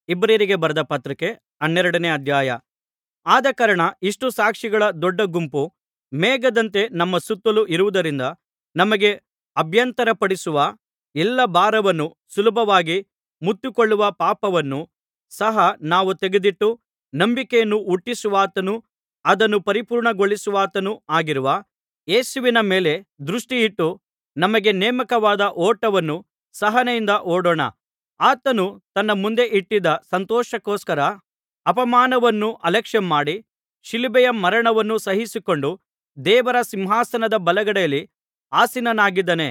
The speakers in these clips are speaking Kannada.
ಇಬ್ರಿಯರಿಗೆ ಬರೆದ ಪತ್ರಿಕೆ ಹನ್ನೆರಡನೇ ಅಧ್ಯಾಯ ಆದಕಾರಣ ಇಷ್ಟು ಸಾಕ್ಷಿಗಳ ದೊಡ್ಡ ಗುಂಪು ಮೇಘದಂತೆ ನಮ್ಮ ಸುತ್ತಲು ಇರುವುದರಿಂದ ನಮಗೆ ಅಭ್ಯಂತರಪಡಿಸುವ ಎಲ್ಲಾ ಭಾರವನ್ನೂ ಸುಲಭವಾಗಿ ಮುತ್ತಿಕೊಳ್ಳುವ ಪಾಪವನ್ನೂ ಸಹ ನಾವು ತೆಗೆದಿಟ್ಟು ನಂಬಿಕೆಯನ್ನು ಹುಟ್ಟಿಸುವಾತನೂ ಅದನ್ನು ಪರಿಪೂರ್ಣಗೊಳಿಸುವಾತನೂ ಆಗಿರುವ ಯೇಸುವಿನ ಮೇಲೆ ದೃಷ್ಟಿಯಿಟ್ಟು ನಮಗೆ ನೇಮಕವಾದ ಓಟವನ್ನು ಸಹನೆಯಿಂದ ಓಡೋಣ ಆತನು ತನ್ನ ಮುಂದೆ ಇಟ್ಟಿದ್ದ ಸಂತೋಷಕ್ಕೋಸ್ಕರ ಅಪಮಾನವನ್ನು ಅಲಕ್ಷ್ಯಮಾಡಿ ಶಿಲುಬೆಯ ಮರಣವನ್ನು ಸಹಿಸಿಕೊಂಡು ದೇವರ ಸಿಂಹಾಸನದ ಬಲಗಡೆಯಲ್ಲಿ ಆಸೀನನಾಗಿದ್ದಾನೆ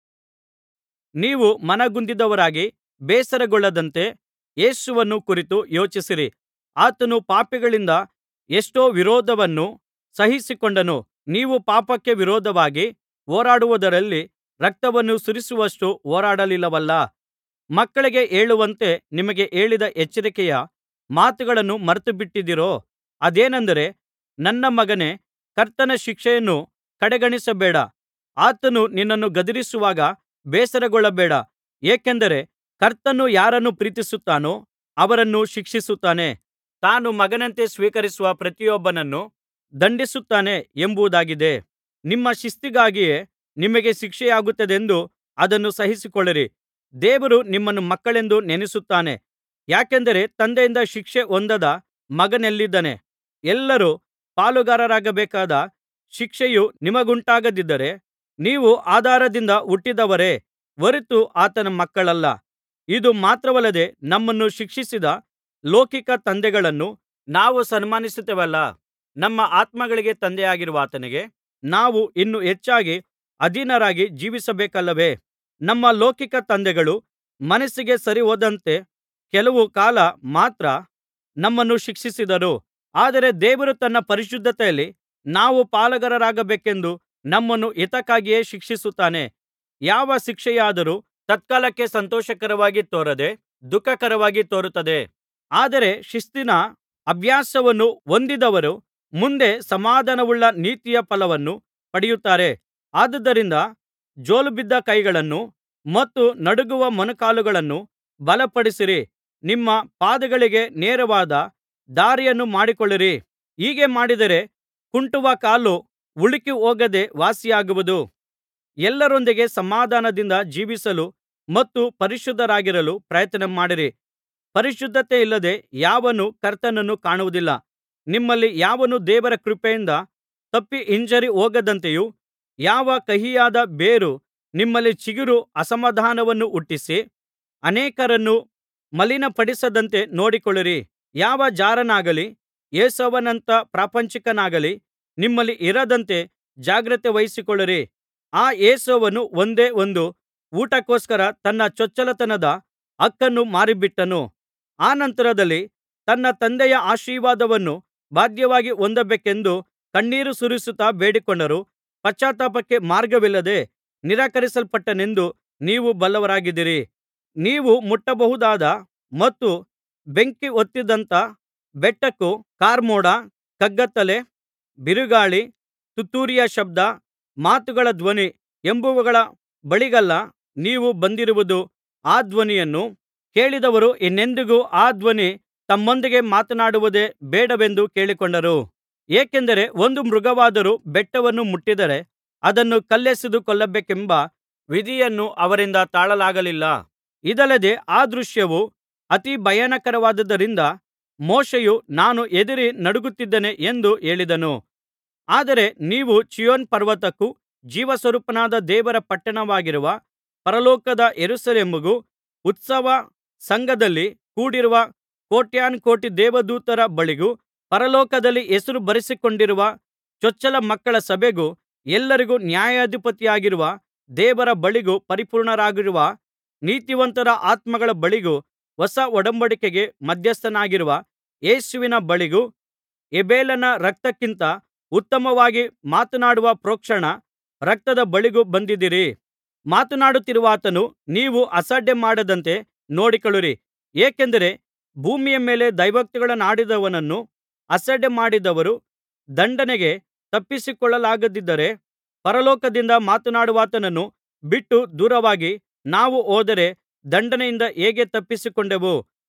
ನೀವು ಮನಗುಂದಿದವರಾಗಿ ಬೇಸರಗೊಳ್ಳದಂತೆ ಯೇಸುವನ್ನು ಕುರಿತು ಯೋಚಿಸಿರಿ ಆತನು ಪಾಪಿಗಳಿಂದ ಎಷ್ಟೋ ವಿರೋಧವನ್ನು ಸಹಿಸಿಕೊಂಡನು ನೀವು ಪಾಪಕ್ಕೆ ವಿರೋಧವಾಗಿ ಹೋರಾಡುವುದರಲ್ಲಿ ರಕ್ತವನ್ನು ಸುರಿಸುವಷ್ಟು ಹೋರಾಡಲಿಲ್ಲವಲ್ಲಾ ಮಕ್ಕಳಿಗೆ ಹೇಳುವಂತೆ ನಿಮಗೆ ಹೇಳಿದ ಎಚ್ಚರಿಕೆಯ ಮಾತುಗಳನ್ನು ಮರೆತುಬಿಟ್ಟಿದ್ದೀರೋ ಅದೇನೆಂದರೆ ನನ್ನ ಮಗನೇ ಕರ್ತನ ಶಿಕ್ಷೆಯನ್ನು ಕಡೆಗಣಿಸಬೇಡ ಆತನು ನಿನ್ನನ್ನು ಗದರಿಸುವಾಗ ಬೇಸರಗೊಳ್ಳಬೇಡ ಏಕೆಂದರೆ ಕರ್ತನು ಯಾರನ್ನು ಪ್ರೀತಿಸುತ್ತಾನೋ ಅವರನ್ನು ಶಿಕ್ಷಿಸುತ್ತಾನೆ ತಾನು ಮಗನಂತೆ ಸ್ವೀಕರಿಸುವ ಪ್ರತಿಯೊಬ್ಬನನ್ನು ದಂಡಿಸುತ್ತಾನೆ ಎಂಬುದಾಗಿದೆ ನಿಮ್ಮ ಶಿಸ್ತಿಗಾಗಿಯೇ ನಿಮಗೆ ಶಿಕ್ಷೆಯಾಗುತ್ತದೆಂದು ಅದನ್ನು ಸಹಿಸಿಕೊಳ್ಳಿರಿ ದೇವರು ನಿಮ್ಮನ್ನು ಮಕ್ಕಳೆಂದು ನೆನಸುತ್ತಾನೆ ಯಾಕೆಂದರೆ ತಂದೆಯಿಂದ ಶಿಕ್ಷೆ ಹೊಂದದ ಮಗನೆಲ್ಲಿದ್ದಾನೆ ಎಲ್ಲರೂ ಪಾಲುಗಾರರಾಗಬೇಕಾದ ಶಿಕ್ಷೆಯು ನಿಮಗುಂಟಾಗದಿದ್ದರೆ ನೀವು ಆಧಾರದಿಂದ ಹುಟ್ಟಿದವರೇ ಹೊರತು ಆತನ ಮಕ್ಕಳಲ್ಲ ಇದು ಮಾತ್ರವಲ್ಲದೆ ನಮ್ಮನ್ನು ಶಿಕ್ಷಿಸಿದ ಲೌಕಿಕ ತಂದೆಗಳನ್ನು ನಾವು ಸನ್ಮಾನಿಸುತ್ತೇವಲ್ಲಾ ನಮ್ಮ ಆತ್ಮಗಳಿಗೆ ತಂದೆಯಾಗಿರುವಾತನಿಗೆ ನಾವು ಇನ್ನೂ ಹೆಚ್ಚಾಗಿ ಅಧೀನರಾಗಿ ಜೀವಿಸಬೇಕಲ್ಲವೇ ನಮ್ಮ ಲೌಕಿಕ ತಂದೆಗಳು ಮನಸ್ಸಿಗೆ ಸರಿಹೋದಂತೆ ಕೆಲವು ಕಾಲ ಮಾತ್ರ ನಮ್ಮನ್ನು ಶಿಕ್ಷಿಸಿದರು ಆದರೆ ದೇವರು ತನ್ನ ಪರಿಶುದ್ಧತೆಯಲ್ಲಿ ನಾವು ಪಾಲುಗಾರರಾಗಬೇಕೆಂದು ನಮ್ಮನ್ನು ಹಿತಕ್ಕಾಗಿಯೇ ಶಿಕ್ಷಿಸುತ್ತಾನೆ ಯಾವ ಶಿಕ್ಷೆಯಾದರೂ ತತ್ಕಾಲಕ್ಕೆ ಸಂತೋಷಕರವಾಗಿ ತೋರದೆ ದುಃಖಕರವಾಗಿ ತೋರುತ್ತದೆ ಆದರೆ ಶಿಸ್ತಿನ ಅಭ್ಯಾಸವನ್ನು ಹೊಂದಿದವರು ಮುಂದೆ ಸಮಾಧಾನವುಳ್ಳ ನೀತಿಯ ಫಲವನ್ನು ಪಡೆಯುತ್ತಾರೆ ಆದುದರಿಂದ ಜೋಲುಬಿದ್ದ ಕೈಗಳನ್ನೂ ಮತ್ತು ನಡುಗುವ ಮೊಣಕಾಲುಗಳನ್ನೂ ಬಲಪಡಿಸಿರಿ ನಿಮ್ಮ ಪಾದಗಳಿಗೆ ನೇರವಾದ ದಾರಿಯನ್ನು ಮಾಡಿಕೊಳ್ಳಿರಿ ಹೀಗೆ ಮಾಡಿದರೆ ಕುಂಟುವ ಕಾಲು ಉಳುಕಿ ಹೋಗದೆ ವಾಸಿಯಾಗುವುದು ಎಲ್ಲರೊಂದಿಗೆ ಸಮಾಧಾನದಿಂದ ಜೀವಿಸಲು ಮತ್ತು ಪರಿಶುದ್ಧರಾಗಿರಲು ಪ್ರಯತ್ನಮಾಡಿರಿ ಪರಿಶುದ್ಧತೆಯಿಲ್ಲದೆ ಯಾವನೂ ಕರ್ತನನ್ನು ಕಾಣುವುದಿಲ್ಲ ನಿಮ್ಮಲ್ಲಿ ಯಾವನೂ ದೇವರ ಕೃಪೆಯಿಂದ ತಪ್ಪಿ ಹಿಂಜರಿ ಹೋಗದಂತೆಯೂ ಯಾವ ಕಹಿಯಾದ ಬೇರು ನಿಮ್ಮಲ್ಲಿ ಚಿಗುರು ಅಸಮಾಧಾನವನ್ನು ಹುಟ್ಟಿಸಿ ಅನೇಕರನ್ನು ಮಲಿನಪಡಿಸದಂತೆ ನೋಡಿಕೊಳ್ಳಿರಿ ಯಾವ ಜಾರನಾಗಲಿ ಏಸಾವನಂಥ ಪ್ರಾಪಂಚಿಕನಾಗಲಿ ನಿಮ್ಮಲ್ಲಿ ಇರದಂತೆ ಜಾಗ್ರತೆ ವಹಿಸಿಕೊಳ್ಳಿರಿ ಆ ಏಸಾವನು ಒಂದೇ ಒಂದು ಊಟಕ್ಕೋಸ್ಕರ ತನ್ನ ಚೊಚ್ಚಲತನದ ಹಕ್ಕನ್ನು ಮಾರಿಬಿಟ್ಟನು ಅನಂತರದಲ್ಲಿ ತನ್ನ ತಂದೆಯ ಆಶೀರ್ವಾದವನ್ನು ಬಾಧ್ಯವಾಗಿ ಹೊಂದಬೇಕೆಂದು ಕಣ್ಣೀರು ಸುರಿಸುತ್ತಾ ಬೇಡಿಕೊಂಡರೂ ಪಶ್ಚಾತ್ತಾಪಕ್ಕೆ ಮಾರ್ಗವಿಲ್ಲದೆ ನಿರಾಕರಿಸಲ್ಪಟ್ಟನೆಂದು ನೀವು ಬಲ್ಲವರಾಗಿದ್ದೀರಿ ನೀವು ಮುಟ್ಟಬಹುದಾದ ಮತ್ತು ಬೆಂಕಿ ಹೊತ್ತಿದ್ದಂಥ ಬೆಟ್ಟಕ್ಕೂ ಕಾರ್ಮೋಡ ಕಗ್ಗತ್ತಲೆ ಬಿರುಗಾಳಿ ತುತ್ತೂರಿಯ ಶಬ್ದ ಮಾತುಗಳ ಧ್ವನಿ ಎಂಬುವುಗಳ ಬಳಿಗಲ್ಲಾ ನೀವು ಬಂದಿರುವುದು ಆ ಧ್ವನಿಯನ್ನು ಕೇಳಿದವರು ಇನ್ನೆಂದಿಗೂ ಆ ಧ್ವನಿ ತಮ್ಮೊಂದಿಗೆ ಮಾತನಾಡುವುದೇ ಬೇಡವೆಂದು ಕೇಳಿಕೊಂಡರು ಏಕೆಂದರೆ ಒಂದು ಮೃಗವಾದರೂ ಬೆಟ್ಟವನ್ನು ಮುಟ್ಟಿದರೆ ಅದನ್ನು ಕಲ್ಲೆಸೆದು ಕೊಲ್ಲಬೇಕೆಂಬ ವಿಧಿಯನ್ನು ಅವರಿಂದ ತಾಳಲಾಗಲಿಲ್ಲ ಇದಲ್ಲದೆ ಆ ದೃಶ್ಯವು ಅತಿ ಭಯಾನಕರವಾದುದರಿಂದ ಮೋಶೆಯು ನಾನು ಹೆದರಿ ನಡುಗುತ್ತಿದ್ದೇನೆ ಎಂದು ಹೇಳಿದನು ಆದರೆ ನೀವು ಚೀಯೋನ್ ಪರ್ವತಕ್ಕೂ ಜೀವಸ್ವರೂಪನಾದ ದೇವರ ಪಟ್ಟಣವಾಗಿರುವ ಪರಲೋಕದ ಯೆರೂಸಲೇಮಿಗೂ ಉತ್ಸವ ಸಂಘದಲ್ಲಿ ಕೂಡಿರುವ ಕೋಟ್ಯಾನುಕೋಟಿ ದೇವದೂತರ ಬಳಿಗೂ ಪರಲೋಕದಲ್ಲಿ ಹೆಸರು ಬರೆಸಿಕೊಂಡಿರುವ ಚೊಚ್ಚಲ ಮಕ್ಕಳ ಸಭೆಗೂ ಎಲ್ಲರಿಗೂ ನ್ಯಾಯಾಧಿಪತಿಯಾಗಿರುವ ದೇವರ ಬಳಿಗೂ ಪರಿಪೂರ್ಣರಾಗಿರುವ ನೀತಿವಂತರ ಆತ್ಮಗಳ ಬಳಿಗೂ ಹೊಸ ಒಡಂಬಡಿಕೆಗೆ ಮಧ್ಯಸ್ಥನಾಗಿರುವ ಯೇಸುವಿನ ಬಳಿಗೂ ಹೇಬೆಲನ ರಕ್ತಕ್ಕಿಂತ ಉತ್ತಮವಾಗಿ ಮಾತನಾಡುವ ಪ್ರೋಕ್ಷಣ ರಕ್ತದ ಬಳಿಗೂ ಬಂದಿದ್ದೀರಿ ಮಾತನಾಡುತ್ತಿರುವಾತನು ನೀವು ಅಸಡ್ಡೆಮಾಡದಂತೆ ನೋಡಿಕೊಳ್ಳಿರಿ ಏಕೆಂದರೆ ಭೂಮಿಯ ಮೇಲೆ ದೈವೋಕ್ತಿಗಳನ್ನಾಡಿದವನನ್ನು ಅಸಡ್ಡೆಮಾಡಿದವರು ದಂಡನೆಗೆ ತಪ್ಪಿಸಿಕೊಳ್ಳಲಾಗದಿದ್ದರೆ ಪರಲೋಕದಿಂದ ಮಾತನಾಡುವಾತನನ್ನು ಬಿಟ್ಟು ದೂರವಾಗಿ ನಾವು ಹೋದರೆ ದಂಡನೆಯಿಂದ ಹೇಗೆ ತಪ್ಪಿಸಿಕೊಂಡೇವು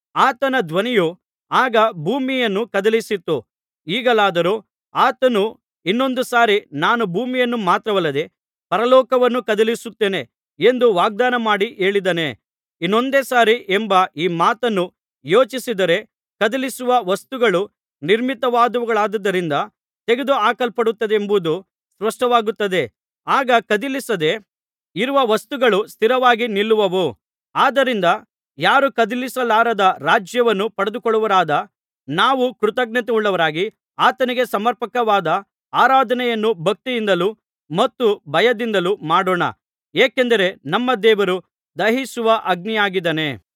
ಆತನ ಧ್ವನಿಯು ಆಗ ಭೂಮಿಯನ್ನು ಕದಲಿಸಿತು ಈಗಲಾದರೋ ಆತನು ಇನ್ನೊಂದು ಸಾರಿ ನಾನು ಭೂಮಿಯನ್ನು ಮಾತ್ರವಲ್ಲದೆ ಪರಲೋಕವನ್ನೂ ಕದಲಿಸುತ್ತೇನೆ ಎಂದು ವಾಗ್ದಾನಮಾಡಿ ಹೇಳಿದ್ದಾನೆ ಇನ್ನೊಂದೇ ಸಾರಿ ಎಂಬ ಈ ಮಾತನ್ನು ಯೋಚಿಸಿದರೆ ಕದಲಿಸುವ ವಸ್ತುಗಳು ನಿರ್ಮಿತವಾದವುಗಳಾದ್ದರಿಂದ ತೆಗೆದುಹಾಕಲ್ಪಡುತ್ತವೆಂಬುದು ಸ್ಪಷ್ಟವಾಗುತ್ತದೆ ಆಗ ಕದಲಿಸದೆ ಇರುವ ವಸ್ತುಗಳು ಸ್ಥಿರವಾಗಿ ನಿಲ್ಲುವವು ಆದ್ದರಿಂದ ಯಾರೂ ಕದಲಿಸಲಾರದ ರಾಜ್ಯವನ್ನು ಪಡೆದುಕೊಳ್ಳುವವರಾದ ನಾವು ಕೃತಜ್ಞತೆಯುಳ್ಳವರಾಗಿ ಆತನಿಗೆ ಸಮರ್ಪಕವಾದ ಆರಾಧನೆಯನ್ನು ಭಕ್ತಿಯಿಂದಲೂ ಮತ್ತು ಭಯದಿಂದಲೂ ಮಾಡೋಣ ಏಕೆಂದರೆ ನಮ್ಮ ದೇವರು ದಹಿಸುವ ಅಗ್ನಿಯಾಗಿದ್ದಾನೆ